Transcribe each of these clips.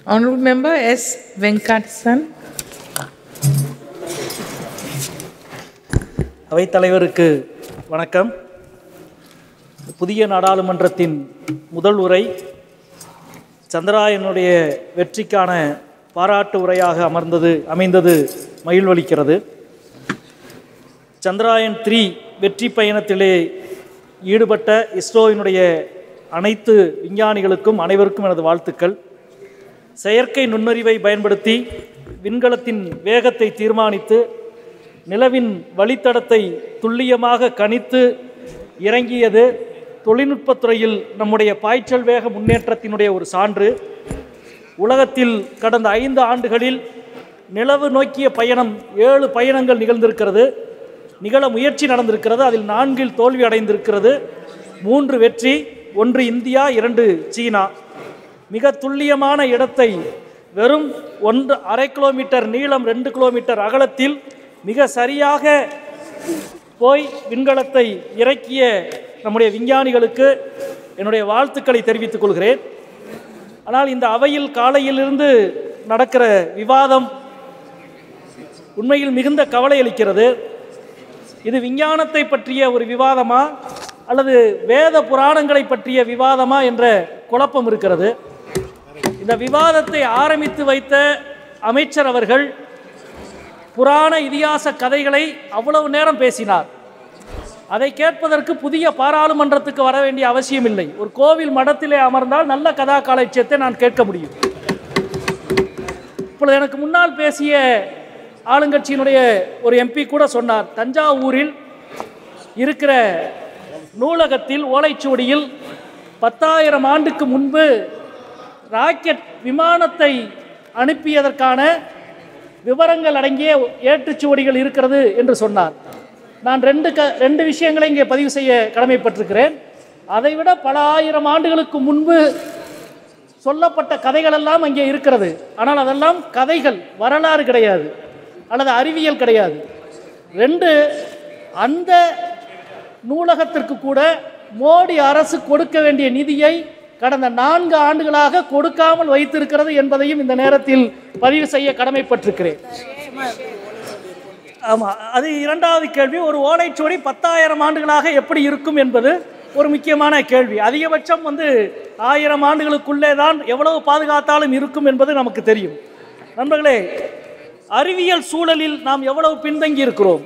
Honorable Member S. Venkatsan. அவைத்தலைவருக்கு வணக்கம் புதிய நாடாளுமன்றத்தின் முதல் உரை சந்திராயனுடைய வெற்றிக்கான பாராட்டு உரையாக அமர்ந்தது அமைந்தது மகிழ்வளிக்கிறது சந்திராயன் த்ரீ வெற்றி பயணத்திலே ஈடுபட்ட இஸ்ரோவினுடைய அனைத்து விஞ்ஞானிகளுக்கும் அனைவருக்கும் எனது வாழ்த்துக்கள் செயற்கை நுண்ணறிவை பயன்படுத்தி விண்கலத்தின் வேகத்தை தீர்மானித்து நிலவின் வழித்தடத்தை துல்லியமாக கணித்து இறங்கியது தொழில்நுட்பத்துறையில் நம்முடைய பாய்ச்சல் வேக முன்னேற்றத்தினுடைய ஒரு சான்று உலகத்தில் கடந்த ஐந்து ஆண்டுகளில் நிலவு நோக்கிய பயணம் ஏழு பயணங்கள் நிகழ்ந்திருக்கிறது நிகழ முயற்சி நடந்திருக்கிறது அதில் நான்கில் தோல்வி அடைந்திருக்கிறது மூன்று வெற்றி ஒன்று இந்தியா இரண்டு சீனா மிக துல்லியமான இடத்தை வெறும் ஒன்று அரை கிலோமீட்டர் நீளம் ரெண்டு கிலோமீட்டர் அகலத்தில் மிக சரியாக போய் விண்கலத்தை இறக்கிய நம்முடைய விஞ்ஞானிகளுக்கு என்னுடைய வாழ்த்துக்களை தெரிவித்துக் கொள்கிறேன் ஆனால் இந்த அவையில் காலையிலிருந்து நடக்கிற விவாதம் உண்மையில் மிகுந்த கவலை அளிக்கிறது இது விஞ்ஞானத்தை பற்றிய ஒரு விவாதமா அல்லது வேத புராணங்களை பற்றிய விவாதமா என்ற குழப்பம் இருக்கிறது இந்த விவாதத்தை ஆரம்பித்து வைத்த அமைச்சர் அவர்கள் புராண இதிகாச கதைகளை அவ்வளவு நேரம் பேசினார் அதை கேட்பதற்கு புதிய பாராளுமன்றத்துக்கு வர வேண்டிய அவசியம் இல்லை ஒரு கோவில் மடத்திலே அமர்ந்தால் நல்ல கதா காலட்சியத்தை நான் கேட்க முடியும் இப்பொழுது எனக்கு முன்னால் பேசிய ஆளுங்கட்சியினுடைய ஒரு எம்பி கூட சொன்னார் தஞ்சாவூரில் இருக்கிற நூலகத்தில் ஓலைச்சுவடியில் பத்தாயிரம் ஆண்டுக்கு முன்பு ராக்கெட் விமானத்தை அனுப்பியதற்கான விவரங்கள் அடங்கிய ஏற்றுச்சுவடிகள் இருக்கிறது என்று சொன்னார் நான் ரெண்டு க ரெண்டு விஷயங்களை இங்கே பதிவு செய்ய கடமைப்பட்டிருக்கிறேன் அதைவிட பல ஆயிரம் ஆண்டுகளுக்கு முன்பு சொல்லப்பட்ட கதைகள் எல்லாம் அங்கே இருக்கிறது ஆனால் அதெல்லாம் கதைகள் வரலாறு கிடையாது அல்லது அறிவியல் கிடையாது ரெண்டு அந்த நூலகத்திற்கு கூட மோடி அரசு கொடுக்க வேண்டிய நிதியை கடந்த நான்கு ஆண்டுகளாக கொடுக்காமல் வைத்திருக்கிறது என்பதையும் இந்த நேரத்தில் பதிவு செய்ய கடமைப்பட்டிருக்கிறேன் ஆமாம் அது இரண்டாவது கேள்வி ஒரு ஓலைச்சுவடி பத்தாயிரம் ஆண்டுகளாக எப்படி இருக்கும் என்பது ஒரு முக்கியமான கேள்வி அதிகபட்சம் வந்து ஆயிரம் ஆண்டுகளுக்குள்ளே தான் எவ்வளவு பாதுகாத்தாலும் இருக்கும் என்பது நமக்கு தெரியும் நண்பர்களே அறிவியல் சூழலில் நாம் எவ்வளவு பின்தங்கி இருக்கிறோம்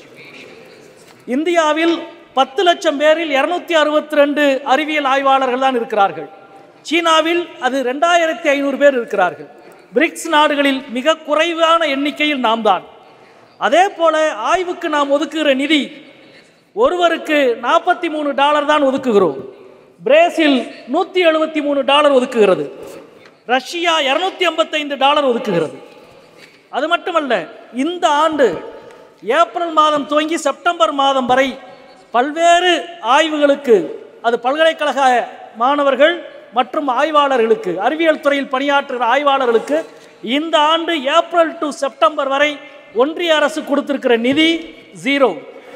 இந்தியாவில் பத்து லட்சம் பேரில் இருநூத்தி அறுபத்தி ரெண்டு அறிவியல் ஆய்வாளர்கள் தான் இருக்கிறார்கள் சீனாவில் அது ரெண்டாயிரத்தி ஐநூறு பேர் இருக்கிறார்கள் பிரிக்ஸ் நாடுகளில் மிக குறைவான எண்ணிக்கையில் நாம் தான் அதே போல ஆய்வுக்கு நாம் ஒதுக்குகிற நிதி ஒருவருக்கு நாற்பத்தி மூணு டாலர் தான் ஒதுக்குகிறோம் பிரேசில் நூற்றி எழுபத்தி மூணு டாலர் ஒதுக்குகிறது ரஷ்யா இரநூத்தி ஐம்பத்தைந்து டாலர் ஒதுக்குகிறது அது மட்டுமல்ல இந்த ஆண்டு ஏப்ரல் மாதம் துவங்கி செப்டம்பர் மாதம் வரை பல்வேறு ஆய்வுகளுக்கு அது பல்கலைக்கழக மாணவர்கள் மற்றும் ஆய்வாளர்களுக்கு அறிவியல் துறையில் பணியாற்றுகிற ஆய்வாளர்களுக்கு இந்த ஆண்டு ஏப்ரல் டு செப்டம்பர் வரை ஒன்றிய அரசு கொடுத்திருக்கிற நிதி ஜீரோ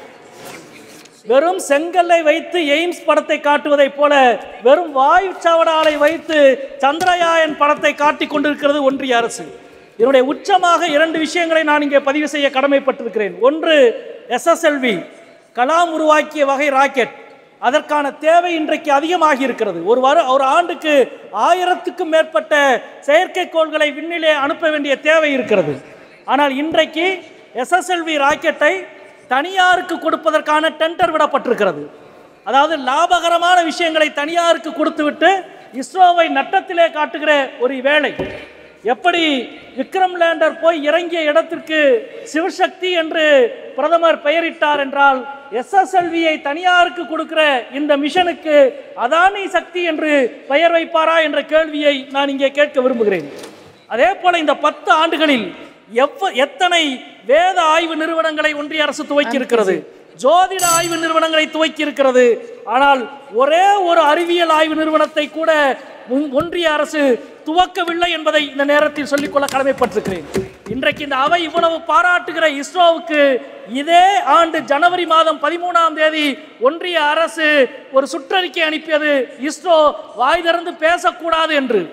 வெறும் செங்கல்லை வைத்து எய்ம்ஸ் படத்தை காட்டுவதைப் போல வெறும் வாயு சவடாலை வைத்து சந்திரயாயன் படத்தை காட்டிக் கொண்டிருக்கிறது ஒன்றிய அரசு இதனுடைய உச்சமாக இரண்டு விஷயங்களை நான் இங்கே பதிவு செய்ய கடமைப்பட்டிருக்கிறேன் ஒன்று எஸ்எஸ்எல்வி கலாம் உருவாக்கிய வகை ராக்கெட் அதற்கான தேவை இன்றைக்கு அதிகமாகி இருக்கிறது ஒரு வரு ஒரு ஆண்டுக்கு ஆயிரத்துக்கும் மேற்பட்ட செயற்கைக்கோள்களை விண்ணிலே அனுப்ப வேண்டிய தேவை இருக்கிறது ஆனால் இன்றைக்கு எஸ்எஸ்எல்வி ராக்கெட்டை தனியாருக்கு கொடுப்பதற்கான டெண்டர் விடப்பட்டிருக்கிறது அதாவது லாபகரமான விஷயங்களை தனியாருக்கு கொடுத்துவிட்டு இஸ்ரோவை நட்டத்திலே காட்டுகிற ஒரு வேலை எப்படி விக்ரம் லேண்டர் போய் இறங்கிய இடத்திற்கு சிவசக்தி என்று பிரதமர் பெயரிட்டார் என்றால் எஸ்எஸ்எல்வியை தனியாருக்கு கொடுக்கிற இந்த மிஷனுக்கு அதானி சக்தி என்று பெயர் வைப்பாரா என்ற கேள்வியை நான் இங்கே கேட்க விரும்புகிறேன் அதே போல இந்த பத்து ஆண்டுகளில் எவ்வ எத்தனை வேத ஆய்வு நிறுவனங்களை ஒன்றிய அரசு துவக்கி இருக்கிறது ஜோதிட ஆய்வு நிறுவனங்களை துவக்கி இருக்கிறது ஆனால் ஒரே ஒரு அறிவியல் ஆய்வு நிறுவனத்தை கூட முன்- ஒன்றிய அரசு துவக்கவில்லை என்பதை இந்த நேரத்தில் சொல்லிக்கொள்ள கடமைப்பட்டிருக்கிறேன் இன்றைக்கு இந்த அவை இவ்வளவு பாராட்டுகிற இஸ்ரோவுக்கு இதே ஆண்டு ஜனவரி மாதம் பதிமூணாம் தேதி ஒன்றிய அரசு ஒரு சுற்றறிக்கை அனுப்பியது இஸ்ரோ வாய் திறந்து பேசக்கூடாது என்று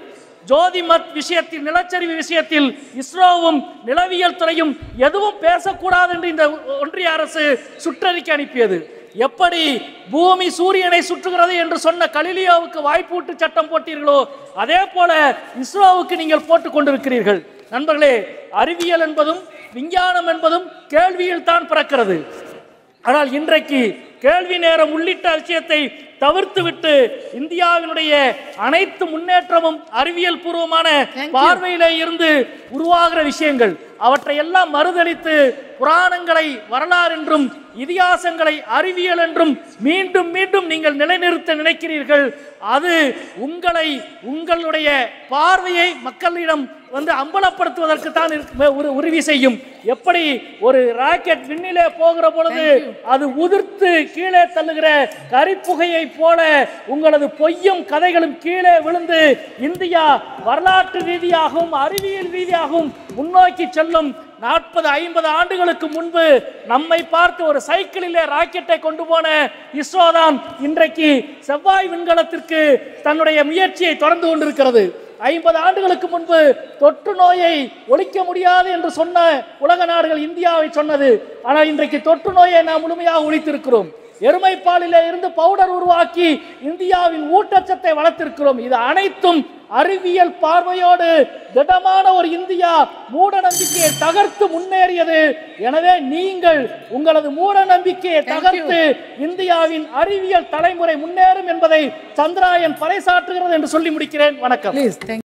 ஜோதிமத் விஷயத்தில் நிலச்சரிவு விஷயத்தில் இஸ்ரோவும் நிலவியல் துறையும் எதுவும் பேசக்கூடாது என்று இந்த ஒன்றிய அரசு சுற்றறிக்கை அனுப்பியது எப்படி பூமி சூரியனை சுற்றுகிறது என்று சொன்ன கலிலியோவுக்கு வாய்ப்பூட்டு சட்டம் போட்டீர்களோ அதே போல இஸ்ரோவுக்கு நீங்கள் போட்டுக் கொண்டிருக்கிறீர்கள் நண்பர்களே அறிவியல் என்பதும் விஞ்ஞானம் என்பதும் கேள்வியில் தான் பிறக்கிறது ஆனால் இன்றைக்கு கேள்வி நேரம் உள்ளிட்ட விஷயத்தை தவிர்த்துவிட்டு இந்தியாவினுடைய அனைத்து முன்னேற்றமும் அறிவியல் பூர்வமான பார்வையிலே இருந்து உருவாகிற விஷயங்கள் அவற்றை எல்லாம் மறுதளித்து புராணங்களை வரலாறு என்றும் இதிகாசங்களை அறிவியல் என்றும் மீண்டும் மீண்டும் நீங்கள் நிலைநிறுத்த நினைக்கிறீர்கள் அது உங்களை உங்களுடைய பார்வையை மக்களிடம் வந்து அம்பலப்படுத்துவதற்கு தான் உறுதி செய்யும் எப்படி ஒரு ராக்கெட் விண்ணிலே போகிற பொழுது அது உதிர்த்து கீழே தள்ளுகிற கரிப்புகையை போல உங்களது பொய்யும் கதைகளும் கீழே விழுந்து இந்தியா வரலாற்று ரீதியாகவும் அறிவியல் ரீதியாகவும் முன்னோக்கி செல்லும் நாற்பது ஐம்பது ஆண்டுகளுக்கு முன்பு நம்மை பார்த்து ஒரு சைக்கிளிலே ராக்கெட்டை கொண்டு போன இஸ்ரோ தான் இன்றைக்கு செவ்வாய் விண்கலத்திற்கு தன்னுடைய முயற்சியை தொடர்ந்து கொண்டிருக்கிறது ஐம்பது ஆண்டுகளுக்கு முன்பு தொற்று நோயை ஒழிக்க முடியாது என்று சொன்ன உலக நாடுகள் இந்தியாவை சொன்னது ஆனால் இன்றைக்கு தொற்று நோயை நாம் முழுமையாக ஒழித்திருக்கிறோம் எருமைப்பாலிலே இருந்து பவுடர் உருவாக்கி இந்தியாவின் ஊட்டச்சத்தை வளர்த்திருக்கிறோம் இது அனைத்தும் அறிவியல் பார்வையோடு திடமான ஒரு இந்தியா மூட நம்பிக்கையை தகர்த்து முன்னேறியது எனவே நீங்கள் உங்களது மூட நம்பிக்கையை தகர்த்து இந்தியாவின் அறிவியல் தலைமுறை முன்னேறும் என்பதை சந்திராயன் பறைசாற்றுகிறது என்று சொல்லி முடிக்கிறேன் வணக்கம் Please, thank